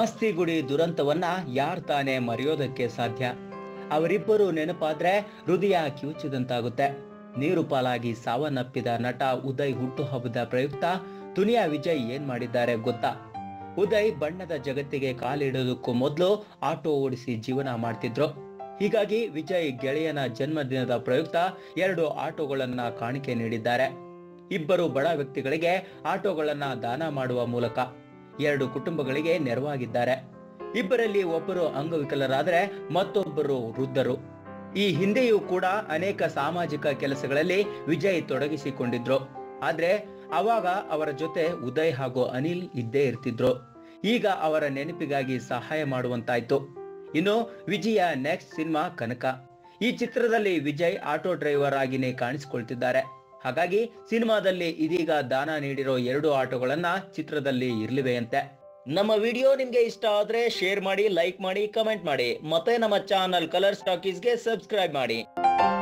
ಮಸ್ತಿಗುಡಿ ದುರಂತವನ್ನ ಯಾರ್ ತಾನೇ ಮರೆಯೋದಕ್ಕೆ ಸಾಧ್ಯ ಅವರಿಬ್ಬರು ನೆನಪಾದ್ರೆ ಹೃದಯ ಕಿವುಚಿದಂತಾಗುತ್ತೆ ನೀರು ಪಾಲಾಗಿ ಸಾವನ್ನಪ್ಪಿದ ನಟ ಉದಯ್ ಹುಟ್ಟುಹಬ್ಬದ ಪ್ರಯುಕ್ತ ದುನಿಯಾ ವಿಜಯ್ ಏನ್ ಮಾಡಿದ್ದಾರೆ ಗೊತ್ತಾ ಉದಯ್ ಬಣ್ಣದ ಜಗತ್ತಿಗೆ ಕಾಲಿಡೋದಕ್ಕೂ ಮೊದಲು ಆಟೋ ಓಡಿಸಿ ಜೀವನ ಮಾಡ್ತಿದ್ರು ಹೀಗಾಗಿ ವಿಜಯ್ ಗೆಳೆಯನ ಜನ್ಮದಿನದ ಪ್ರಯುಕ್ತ ಎರಡು ಆಟೋಗಳನ್ನ ಕಾಣಿಕೆ ನೀಡಿದ್ದಾರೆ ಇಬ್ಬರು ಬಡ ವ್ಯಕ್ತಿಗಳಿಗೆ ಆಟೋಗಳನ್ನ ದಾನ ಮಾಡುವ ಮೂಲಕ ಎರಡು ಕುಟುಂಬಗಳಿಗೆ ನೆರವಾಗಿದ್ದಾರೆ ಇಬ್ಬರಲ್ಲಿ ಒಬ್ಬರು ಅಂಗವಿಕಲರಾದರೆ ಮತ್ತೊಬ್ಬರು ವೃದ್ಧರು ಈ ಹಿಂದೆಯೂ ಕೂಡ ಅನೇಕ ಸಾಮಾಜಿಕ ಕೆಲಸಗಳಲ್ಲಿ ವಿಜಯ್ ತೊಡಗಿಸಿಕೊಂಡಿದ್ರು ಆದ್ರೆ ಅವಾಗ ಅವರ ಜೊತೆ ಉದಯ್ ಹಾಗೂ ಅನಿಲ್ ಇದ್ದೇ ಇರ್ತಿದ್ರು ಈಗ ಅವರ ನೆನಪಿಗಾಗಿ ಸಹಾಯ ಮಾಡುವಂತಾಯ್ತು ಇನ್ನು ವಿಜಯ ನೆಕ್ಸ್ಟ್ ಸಿನಿಮಾ ಕನಕ ಈ ಚಿತ್ರದಲ್ಲಿ ವಿಜಯ್ ಆಟೋ ಡ್ರೈವರ್ ಆಗಿನೇ ಕಾಣಿಸಿಕೊಳ್ತಿದ್ದಾರೆ ಹಾಗಾಗಿ ಸಿನಿಮಾದಲ್ಲಿ ಇದೀಗ ದಾನ ನೀಡಿರೋ ಎರಡು ಆಟೋಗಳನ್ನ ಚಿತ್ರದಲ್ಲಿ ಇರ್ಲಿವೆಯಂತೆ ನಮ್ಮ ವಿಡಿಯೋ ನಿಮ್ಗೆ ಇಷ್ಟ ಆದ್ರೆ ಶೇರ್ ಮಾಡಿ ಲೈಕ್ ಮಾಡಿ ಕಮೆಂಟ್ ಮಾಡಿ ಮತ್ತೆ ನಮ್ಮ ಚಾನಲ್ ಕಲರ್ ಸ್ಟಾಕೀಸ್ಗೆ ಸಬ್ಸ್ಕ್ರೈಬ್ ಮಾಡಿ